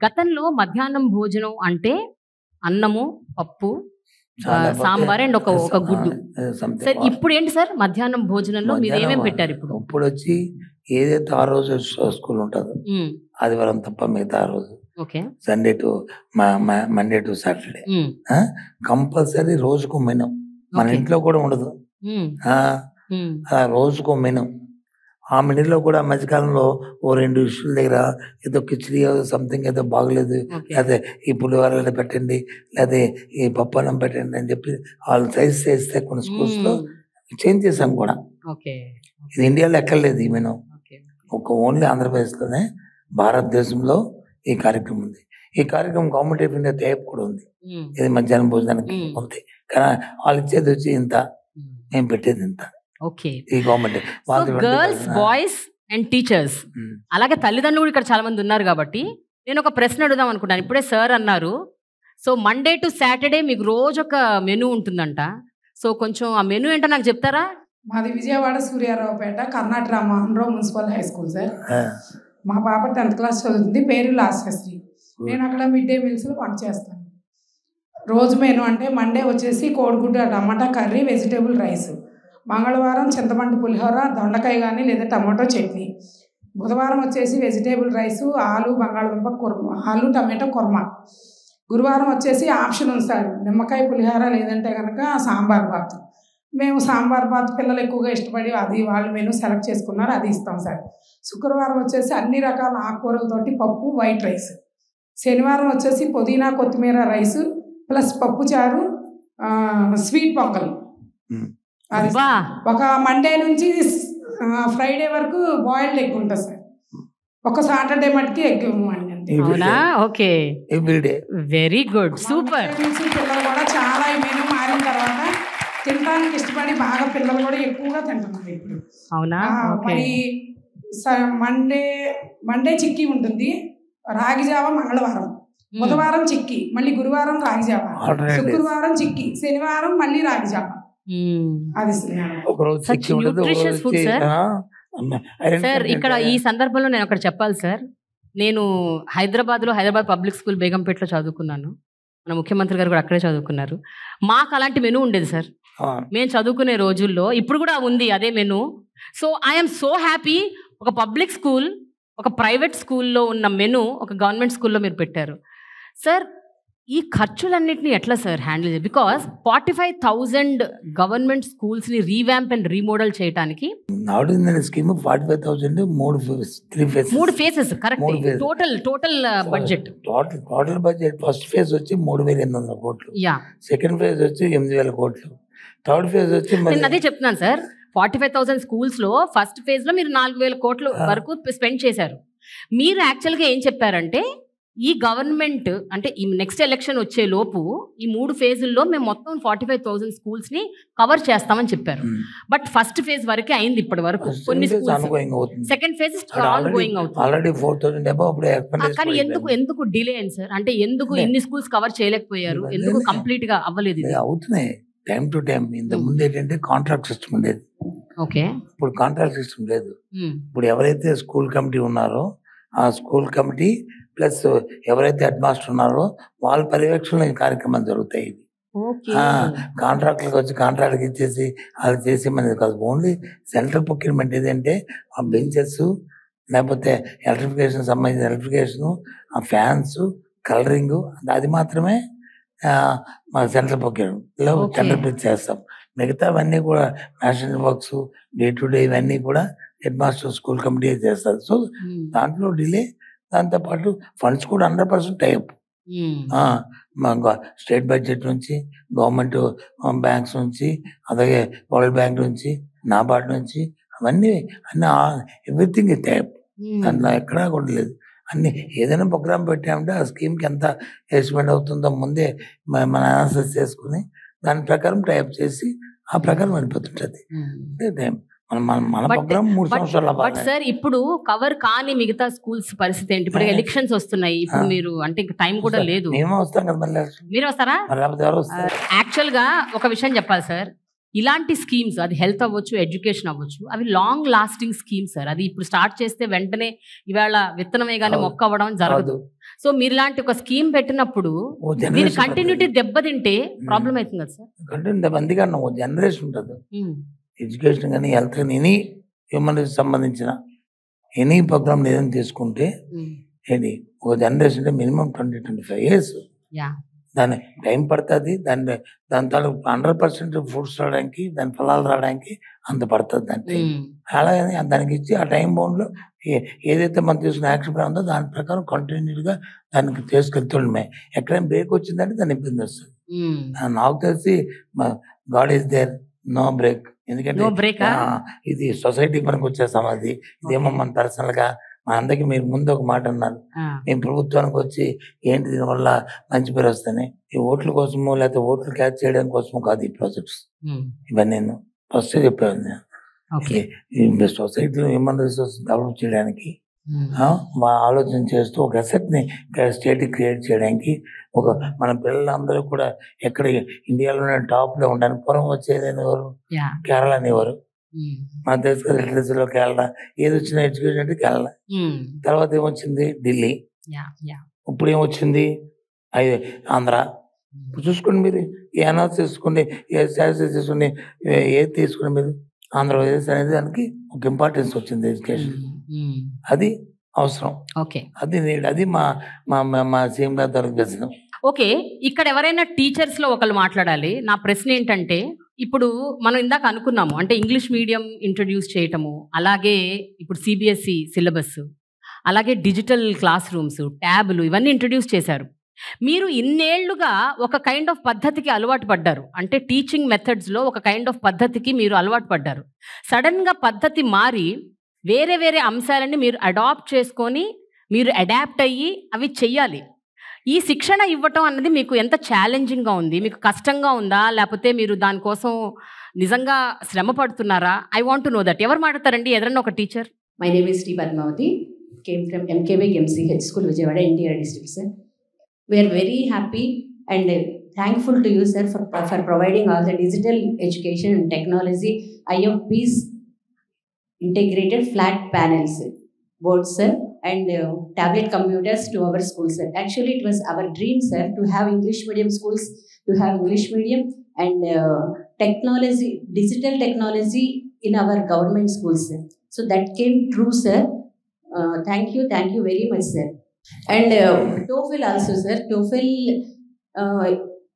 గతంలో మధ్యాహ్నం భోజనం అంటే అన్నము పప్పు ఆ, చాలా సాంబార్ అండ్ ఒక ఒక గుడ్డు ఆ, something. సార్ ఇప్పుడు ఏంటి సార్ మధ్యాహ్నం భోజనంలో మీరు ఏమేమి మధ్యాహ్నం పెట్టారు ఇప్పుడు ఇప్పుడు వచ్చి ఏదైతే ఆ రోజు స్కూల్ ఉంటుందో ఉమ్, ఆదివారం తప్ప మిగతా ఆ రోజు okay Sunday to Monday to Saturday um, compulsory రోజుకు మెను మన ఓకే. ఇంట్లో కూడా ఉండదు ఉమ్, ఆ, ఉమ్, ఆ రోజుకు మెను ఆ మెనూలో కూడా మధ్యకాలంలో ఓ రెండు ఇష్యూల దగ్గర ఏదో కిచడీ సంథింగ్ ఏదో బాగలేదు ఓకే లేకపోతే ఈ పులిహోరలు పెట్టండి లేకపోతే ఈ పప్పు అన్నం పెట్టండి అని చెప్పి వాళ్ళు సైజ్ చేస్తే కొన్ని స్కూల్స్ లో ఉమ్, చేంజ్ చేసాం కూడా ఓకే ఇది ఇండియాలో ఎక్కర్లేదు ఈ మెను ఓకే ఒక ఓన్లీ ఆంధ్రప్రదేశ్లోనే భారతదేశంలో ఈ కార్యక్రమం ఉంది ఈ కార్యక్రమం గవర్నమెంట్ ఆఫ్ ఇండియా టైప్ కూడా ఉంది ఉమ్, ఇది మధ్యాహ్నం భోజనానికి మ్మ్. ఉంది కానీ వాళ్ళు ఇచ్చేది వచ్చి ఇంత ఉమ్, మేము పెట్టేది ఇంత ఓకే ఈ government so girls boys and teachers అలాగే తల్లిదండ్రులు కూడా ఇక్కడ చాలా మంది ఉన్నారు కాబట్టి నేను ఒక ప్రశ్న అడుగుదాం అనుకుంటాను ఇప్పుడే సార్ అన్నారు సో మండే టు సాటర్డే మీకు రోజు ఒక మెనూ ఉంటుందంట సో కొంచెం ఆ మెనూ ఏంటో నాకు చెప్తారా మాది Vijayawada Suryaraopet Karnataka Ramohan municipal high school sir మా పాప టెన్త్ క్లాస్ చదువుతుంది పేరు లాస్యశ్రీ నేను అక్కడ మిడ్ డే మీల్స్లో వంట చేస్తాను రోజు మెను అంటే మండే వచ్చేసి కోడిగుడ్డు టమాటా కర్రీ వెజిటేబుల్ రైస్ మంగళవారం చింతపండు పులిహోర దొండకాయ కానీ లేదా టమాటో చట్నీ బుధవారం వచ్చేసి వెజిటేబుల్ రైసు ఆలు బంగాళదుంప కుర్మ ఆలు టమాటో కుర్మా గురువారం వచ్చేసి ఆప్షన్ ఉంది సార్ నిమ్మకాయ పులిహోర లేదంటే కనుక సాంబార్ బాత్ మేము సాంబార్ బాత్ పిల్లలు ఎక్కువగా ఇష్టపడి అది వాళ్ళు మెను సెలెక్ట్ చేసుకున్నారు అది ఇస్తాం సార్ శుక్రవారం వచ్చేసి అన్ని రకాల ఆకుకూరలతోటి పప్పు వైట్ రైస్ శనివారం వచ్చేసి పుదీనా కొత్తిమీర రైస్ ప్లస్ పప్పు చారు ఆ, స్వీట్ పొంగల్ మ్మ్. అది బా ఒక మండే నుంచి ఆ, ఫ్రైడే వరకు బాయిల్డ్ ఎగ్ ఉంటుంది సార్ ఒక సాటర్డే మటుకి ఎగ్ ఇవ్వండి అంతే అవునా okay everyday very good super Monday నుంచి పిల్లలు కూడా చాలా ఈ మెనూ మారిన తర్వాత తినడానికి ఇష్టపడి బాగా పిల్లలు కూడా ఎక్కువగా తింటున్నారు ఇప్పుడు అవునా ఆ, ఓకే మరి స- మండే మండే చిక్కీ ఉంటుంది రాగి జావ మంగళవారం బుధవారం చిక్కీ మళ్ళీ గురువారం రాగి జావ Alternate days. శుక్రవారం చిక్కీ శనివారం మళ్ళీ రాగి జావ అది శ్రీనారాయణ. ఒక రోజు Such చిక్కి ఉండదు ఒక nutritious రోజు food, చి- sir. ఆ, అమ్మ, ఐరన్ సార్ కంటెంట్ ఇక్కడ ఈ సందర్భంలో నేను ఒకటి చెప్పాలి సార్ నేను హైదరాబాద్లో హైదరాబాద్ పబ్లిక్ స్కూల్ బేగంపేటలో చదువుకున్నాను మన ముఖ్యమంత్రి గారు కూడా అక్కడే చదువుకున్నారు మాకు అలాంటి మెనూ ఉండేది సార్ ఆ, మేము చదువుకునే రోజుల్లో ఇప్పుడు కూడా ఉంది అదే menu so I'm so happy ఒక పబ్లిక్ స్కూల్ ఒక ప్రైవేట్ స్కూల్లో ఉన్న మెను ఒక గవర్నమెంట్ స్కూల్లో మీరు పెట్టారు సార్ ఈ ఖర్చులన్నింటినీ ఎట్లా సార్ హ్యాండిల్ చేయాలి because forty five thousand government స్కూల్స్ని రీవ్యాంప్ అండ్ రీమోడల్ చేయడానికి నాడు స్కీమ్ ఫార్టీ ఫైవ్ థౌసండ్ మూడు త్రీ ఫేస్ మూడు ఫేసెస్ కరెక్ట్ మూడు phases. Total total budget total total budget first phase వచ్చి మూడు వేల ఎనిమిది వందల కోట్లు యా సెకండ్ ఫేజ్ వచ్చి ఎనిమిది వేల కోట్లు థర్డ్ ఫేజ్ వచ్చి నేను మళ్ళీ అదే చెప్తున్నాను sir forty five thousand schools లో ఫస్ట్ ఫేజ్ లో మీరు నాలుగు వేల కోట్ల ఆ. వరకు స్పెండ్ చేశారు మీరు యాక్చువల్గా ఏం చెప్పారంటే ఈ గవర్నమెంట్ అంటే ఈ నెక్స్ట్ ఎలక్షన్ వచ్చే లోపు ఈ మూడు ఫేజుల్లో మేము మొత్తం ఫార్టీ ఫైవ్ థౌసండ్ స్కూల్స్ ని కవర్ చేస్తామని చెప్పారు బట్ ఫస్ట్ ఫేజ్ వరకే అయింది ఇప్పటి వరకు కొన్ని స్కూల్స్ అనుకోయింగ్ అవుతుంది సెకండ్ ఫేజ్ ఆల్ గోయింగ్ అవుతుంది ఆల్రెడీ ఫోర్ థౌసండ్ అబౌవ్ అప్పుడు ఆ, expenditure కానీ ఎందుకు అయిపోయింది. ఎందుకు డిలే అయింది సార్ అంటే ఎందుకు లే. ఎన్ని స్కూల్స్ కవర్ చేయలేకపోయారు లే, ఎందుకు లే. కంప్లీట్ గా అవ్వలేదు ఇది లే, అవుతున్నాయి టైం టు టైం ఇంత Hmm. ముందు ఏంటంటే కాంట్రాక్ట్ సిస్టమ్ ఉండేది ఓకే ఇప్పుడు కాంట్రాక్ట్ సిస్టమ్ లేదు ఇప్పుడు ఎవరైతే స్కూల్ కమిటీ ఉన్నారో ఆ స్కూల్ కమిటీ ప్లస్ ఎవరైతే హెడ్ మాస్టర్ ఉన్నారో వాళ్ళ పర్యవేక్షణలో ఈ కార్యక్రమాలు జరుగుతాయి ఇవి ఓకే ఆ, కాంట్రాక్ట్లకు వచ్చి కాంట్రాక్ట్కి ఇచ్చేసి అది చేసి మనది కాదు ఓన్లీ సెంట్రల్ ప్రొక్యూర్మెంట్ ఏదంటే ఆ బెంచెస్ లేకపోతే ఎలక్ట్రిఫికేషన్ సంబంధించిన ఎలక్ట్రిఫికేషన్ ఆ ఫ్యాన్స్ కలరింగ్ అది మాత్రమే ఆ, మా సెంట్రల్ ప్రొక్యూర్మెంట్లో Okay. టెండర్ పిలిచి చేస్తాం మిగతావన్నీ కూడా national works day to day ఇవన్నీ కూడా హెడ్ మాస్టర్ స్కూల్ కమిటీ చేస్తారు సో దాంట్లో డిలే దాంతోపాటు ఫండ్స్ కూడా హండ్రెడ్ పర్సెంట్ టైప్ ఆ, మా గ- స్టేట్ బడ్జెట్ నుంచి గవర్నమెంట్ ఆ, బ్యాంక్స్ నుంచి అలాగే వరల్డ్ బ్యాంక్ నుంచి నాబార్డ్ నుంచి అవన్నీ అన్ని ఎవ్రీథింగ్ టైప్ దాంట్లో ఎక్కడా కూడా లేదు అన్ని ఏదైనా ప్రోగ్రామ్ పెట్టామంటే ఆ స్కీమ్కి ఎంత ఎస్టిమేట్ అవుతుందో ముందే మ- మన అనాలిసిస్ చేసుకుని దాని ప్రకారం టైప్ చేసి ఆ ప్రకారం వెళ్ళిపోతుంటది అంటే టైం మన మన మన But- ప్రోగ్రామ్ మూడు but- సంవత్సరాలు బట్ అవ్వాలి. సార్ ఇప్పుడు కవర్ కాని మిగతా స్కూల్స్ పరిస్థితి ఏంటి ఇప్పుడు ఆ. ఎలక్షన్స్ వస్తున్నాయి ఇప్పుడు ఆ. మీరు అంటే ఇంకా టైం కూడా లేదు మేమే వస్తాం కదా మళ్ళీ మీరు వస్తారా మరి లేకపోతే ఎవరు వస్తారు యాక్చువల్ గా ఒక విషయం చెప్పాలి సార్ ఇలాంటి స్కీమ్స్ అది హెల్త్ అవ్వచ్చు ఎడ్యుకేషన్ అవ్వచ్చు అవి లాంగ్ లాస్టింగ్ స్కీమ్స్ సార్ అది ఇప్పుడు స్టార్ట్ చేస్తే వెంటనే ఇవాళ విత్తనమే కానీ అవును. మొక్క అవ్వడం జరగదు కాదు. సో మీరు ఇలాంటి ఒక స్కీమ్ పెట్టినప్పుడు ఓ దీని జనరేషన్ కంటిన్యూటీ దెబ్బతింటే ప్రాబ్లం అవుతుంది కదా సార్ కంటిన్యూ అందుకే అన్న ఓ జనరేషన్ ఉంటుంది ఎడ్యుకేషన్ కానీ హెల్త్ కానీ ఎనీ హ్యూమన్ సంబంధించిన ఎనీ ప్రోగ్రామ్ ఏదైనా తీసుకుంటే ఏంటి ఒక జనరేషన్ అంటే minimum twenty twenty five years yeah దాని టైం పడుతుంది దాని దాని తాలూకు హండ్రెడ్ పర్సెంట్ ఫ్రూట్స్ రావడానికి దాని ఫలాలు రావడానికి అంత పడుతుంది దాని టైం అలాగని దానికి ఇచ్చి ఆ టైం బౌండ్లో ఏదైతే మనం తీసుకున్న యాక్షన్ ప్లాన్ ఉందో దాని ప్రకారం కంటిన్యూగా దానికి తీసుకెళ్తుండమే ఎక్కడైనా బ్రేక్ వచ్చిందంటే దాని ఇబ్బంది వస్తుంది ఆ, నాకు తెలిసి god is there no break ఎందుకంటే నో బ్రేక్ ఆ, ఇది సొసైటీ మనకు వచ్చే సమాధి ఇదేమో మన పర్సనల్ గా మా అందరికి మీరు ముందు ఒక మాట అన్నారు మేము ప్రభుత్వానికి వచ్చి ఏంటి దీనివల్ల మంచి పేరు వస్తాయి ఈ ఓట్ల కోసమో లేకపోతే ఓట్లు క్యాచ్ చేయడం కోసమో కాదు ఈ ప్రాజెక్ట్స్ ఇవన్నీ నేను ఫస్ట్ చెప్పాను నేను. ఓకే ఈ సొసైటీలో హ్యూమన్ రిసోర్స్ డెవలప్ చేయడానికి ఆ, మా ఆలోచన చేస్తూ ఒక అసెట్ ని స్టేట్ క్రియేట్ చేయడానికి ఒక మన పిల్లలందరూ కూడా ఎక్కడ ఇండియాలోనే టాప్ లో ఉండడానికి పూర్వం వచ్చేది ఎవరు యా కేరళ అనేవారు మన తెలుసు కదా లిటరసీలో కేరళ ఏది వచ్చిన ఎడ్యుకేషన్ అంటే కేరళ తర్వాత ఏమొచ్చింది ఢిల్లీ యా యా ఇప్పుడు ఏమొచ్చింది అయ్యి ఆంధ్ర ఇప్పుడు చూసుకోండి మీరు ఏ అనాథ తీసుకోండి ఏ శాస్త్రి తీసుకోండి ఏ- ఏది తీసుకోండి మీరు ఆంధ్రప్రదేశ్ అనేది దానికి ఒక ఇంపార్టెన్స్ వచ్చింది ఎడ్యుకేషన్ అది అవసరం ఓకే అది need. అది మా మా మా- మా సీఎం గారి తరఫు చేసినాం ఓకే ఇక్కడ ఎవరైనా టీచర్స్ లో ఒకళ్ళు మాట్లాడాలి నా ప్రశ్న ఏంటంటే ఇప్పుడు మనం ఇందాక అనుకున్నాము అంటే ఇంగ్లీష్ మీడియం ఇంట్రడ్యూస్ చేయటము అలాగే ఇప్పుడు సిబిఎస్ఈ సిలబస్ అలాగే డిజిటల్ క్లాస్ రూమ్స్ ట్యాబ్లు ఇవన్నీ ఇంట్రడ్యూస్ చేశారు మీరు ఇన్నేళ్లుగా ఒక కైండ్ ఆఫ్ పద్ధతికి అలవాటు పడ్డారు అంటే టీచింగ్ మెథడ్స్లో ఒక కైండ్ ఆఫ్ పద్ధతికి మీరు అలవాటు పడ్డారు సడన్గా పద్ధతి మారి వేరే వేరే అంశాలని మీరు అడాప్ట్ చేసుకొని మీరు అడాప్ట్ అయ్యి అవి చెయ్యాలి ఈ శిక్షణ ఇవ్వటం అన్నది మీకు ఎంత ఛాలెంజింగ్గా ఉంది మీకు కష్టంగా ఉందా లేకపోతే మీరు దానికోసం నిజంగా శ్రమ పడుతున్నారా I want to know that ఎవరు మాట్లాడతారండి ఎదరన్నా ఒక teacher My name is Sri Padmavati, came from MKB MCH School, Vijayawada, NTR district, sir. We are very happy and uh, thankful to you, sir, for, for providing all the digital education and technology IFPs integrated flat panels, boards, sir, and uh, tablet computers to our schools, sir. Actually, it was our dream, sir, to have English medium schools, to have English medium and uh, technology, digital technology in our government schools, sir. So that came true, sir. Uh, thank you, thank you very much, sir. And uh, TOEFL also, sir. TOEFL, uh,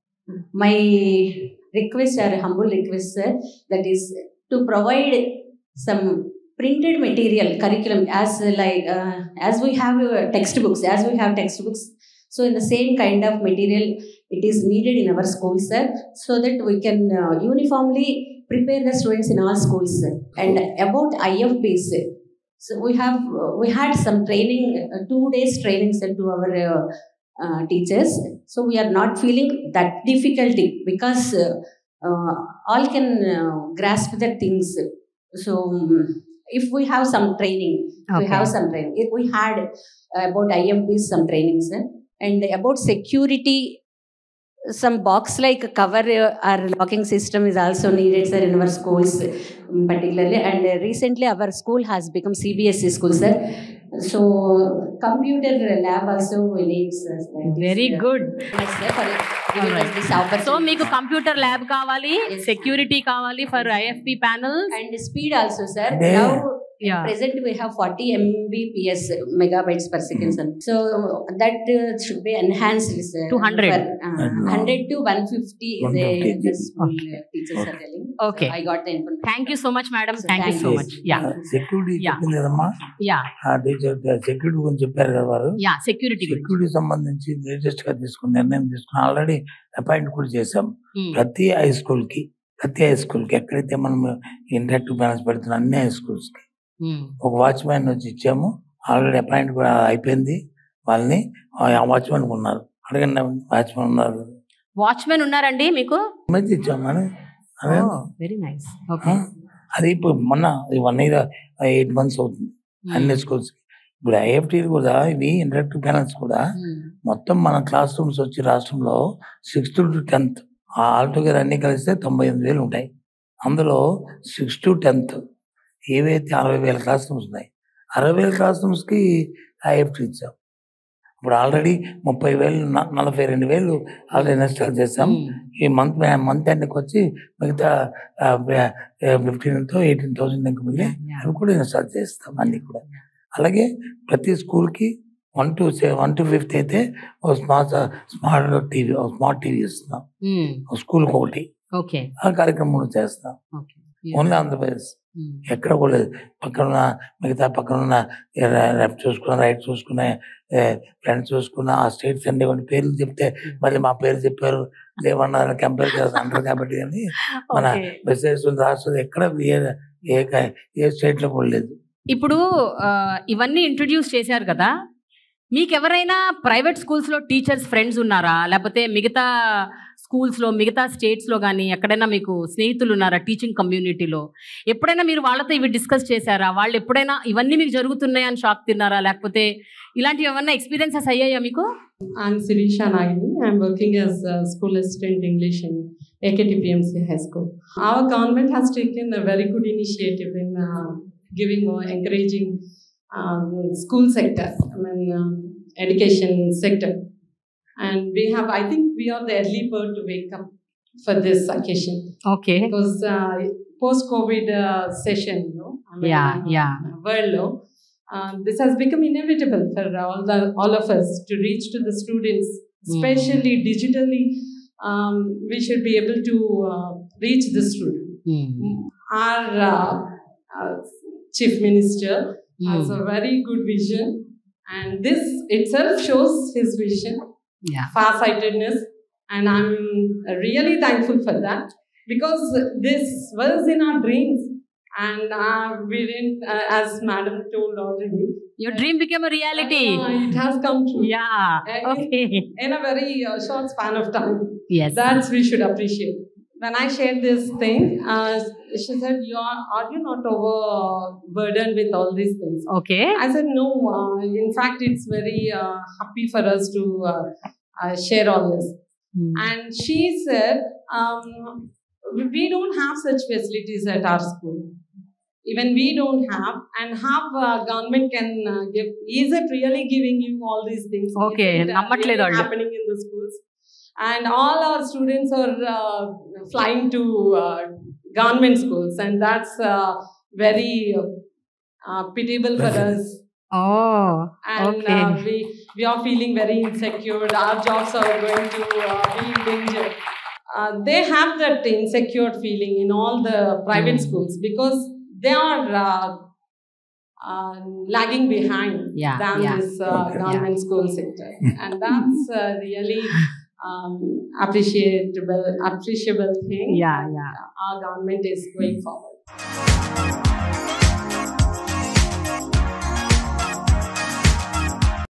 my request or humble request, sir, that is to provide some printed material curriculum as uh, like uh, as we have uh, textbooks, as we have textbooks. So in the same kind of material, it is needed in our schools, sir, so that we can uh, uniformly prepare the students in all schools. sir. And about IFPs, sir, so we have uh, we had some training, uh, two days training sir, to our uh, uh, teachers. So we are not feeling that difficulty because uh, uh, all can uh, grasp the things. So um, if we have some training, we have some training. If we had uh, about IFPs some training, sir, and about security. Some box like cover uh, or locking system is also needed, sir, in our schools um, particularly. And uh, recently, our school has become CBSE school, sir. So computer lab also we need, sir. like this, very uh, good much, sir, for giving us this opportunity. So మీకు computer lab కావాలి Yes. Security కావాలి for IFP panel and speed also, sir. Yeah. Now yeah present we have 40 mbps megabytes per second sir. so that uh, should be enhanced sir, 200. for, uh, And, uh, 100 to 150 the, 150. the school uh, teachers are telling So Okay. i got the information thank you so much madam So, thank you thank so you. Much yeah security Yeah. చెప్పింది కదమ్మా yeah ఆ teacher security గురించి చెప్పారు కదా వారు yeah security గురించి security సంబంధించి latest గా తీసుకున్న నిర్ణయం తీసుకుని ఆల్రెడీ అపాయింట్ కూడా చేశాం Hmm. ప్రతి హై స్కూల్ కి ప్రతి హై స్కూల్ కి ఎక్కడైతే మనం ఇంటరాక్టివ్ బ్యాలెన్స్ పెడుతున్న అన్ని హై స్కూల్స్ కి Hmm. ఒక వాచ్మ్యాన్ వచ్చి ఇచ్చాము ఆల్రెడీ అపాయింట్ కూడా అయిపోయింది వాళ్ళని ఆ వాచ్మెన్ ఉన్నారు అడగండి వాచ్మెన్ ఉన్నారు వాచ్మెన్ ఉన్నారండి మీకు మధ్య ఇచ్చాము అని అదే వెరీ నైస్ ఆ, ఓకే అది ఇప్పుడు మొన్న వన్ ఇయర్ ఎయిట్ మంత్స్ అవుతుంది అన్ని స్కూల్స్ ఇప్పుడు ఐఎఫ్టీ కూడా ఇవి ఇంటరాక్టివ్ బ్యాలెన్స్ కూడా మొత్తం మన క్లాస్ రూమ్స్ వచ్చి రాష్ట్రంలో సిక్స్త్ టు టెన్త్ ఆల్టుగెదర్ అన్ని కలిస్తే తొంభై ఎనిమిది వేలు ఉంటాయి అందులో సిక్స్త్ టు టెన్త్ ఏవైతే అరవై వేల క్లాస్ రూమ్స్ ఉన్నాయి అరవై వేల క్లాస్ రూమ్స్కి ఐఎఫ్టీ ఇచ్చాం ఇప్పుడు ఆల్రెడీ ముప్పై వేలు న- నలభై రెండు వేలు ఆల్రెడీ ఇన్స్టాల్ చేస్తాం ఈ మంత్ మంత్ ఎండ్కి వచ్చి మిగతా ఫిఫ్టీన్తో ఎయిటీన్ థౌసండ్ ఇంకా మిగిలి అవి కూడా ఇన్స్టాల్ చేస్తాం అన్ని కూడా అలాగే ప్రతి స్కూల్కి one two one two fifth అయితే ఒక స్మార్ట్ స్మార్ట్ టీవీ ఒక స్మార్ట్ టీవీ ఇస్తున్నాం ఒక స్కూల్కి ఒకటి ఓకే ఆ కార్యక్రమం కూడా చేస్తున్నాం ఓకే ఓన్లీ ఆంధ్రప్రదేశ్ ఎక్కడ కూడా లేదు పక్కన ఉన్న మిగతా పక్కన ఉన్న లెఫ్ట్ చూసుకున్న రైట్ చూసుకున్న ఫ్రెండ్స్ చూసుకున్న ఆ స్టేట్స్ అన్ని కొన్ని పేర్లు చెప్తే మళ్ళీ మా పేరు చెప్పారు లేవన్నారు కంపేర్ చేస్తారు అంటారు కాబట్టి అని మన మెసేజ్ రాష్ట్రం ఎక్కడ ఏ ఏ క- ఏ స్టేట్ లో కూడా లేదు ఇప్పుడు ఆ, ఇవన్నీ ఇంట్రడ్యూస్ చేశారు కదా మీకు ఎవరైనా ప్రైవేట్ స్కూల్స్లో టీచర్స్ ఫ్రెండ్స్ ఉన్నారా లేకపోతే మిగతా స్కూల్స్లో మిగతా స్టేట్స్లో కానీ ఎక్కడైనా మీకు స్నేహితులు ఉన్నారా టీచింగ్ కమ్యూనిటీలో ఎప్పుడైనా మీరు వాళ్ళతో ఇవి డిస్కస్ చేశారా వాళ్ళు ఎప్పుడైనా ఇవన్నీ మీకు జరుగుతున్నాయని షాక్ తిన్నారా లేకపోతే ఇలాంటివి ఏమన్నా ఎక్స్పీరియన్సెస్ అయ్యాయా మీకు I'm Sirisha Nagini. I'm working as a school assistant English in AKTPMC High School. Our government has taken a very good initiative in uh, giving or encouraging um, school sector, I mean, um, education sector. And we have, I think we are the early bird to wake up for this occasion okay because uh, post-COVID uh, session, you know, I mean, Yeah, uh, yeah. world law, uh, this has become inevitable for all the all of us to reach to the students, especially digitally. Um, we should be able to uh, reach the student. Our uh, uh, chief minister has a very good vision, and this itself shows his vision Yeah. farsightedness and i'm really thankful for that because this was in our dreams and uh, we didn't uh, as madam told already your dream become reality uh, it has come true yeah okay in a very uh, short span of time yes that's we should appreciate when i shared this thing uh, she said you are, are you not overburdened with all these things okay I said, no, uh, in fact, it's very uh, happy for us to uh, uh, share all this. And she said, um, we don't have such facilities at our school. Even we don't have, and how uh, government can uh, give. Is it really giving you all these things? Is Okay, it, uh, నమ్మట్లేదు really వాళ్ళు. happening in the schools? And all our students are uh, flying to uh, government schools, and that's uh, very uh, pitiable for us oh and Okay. uh, we we are feeling very insecure our jobs are going to uh, be in danger uh, they have that insecure feeling in all the private Mm. schools because they are uh, uh, lagging behind Yeah, than yeah. this uh, Okay. government school sector and that's uh, really um, appreciable appreciable thing Yeah, yeah. our government is going forward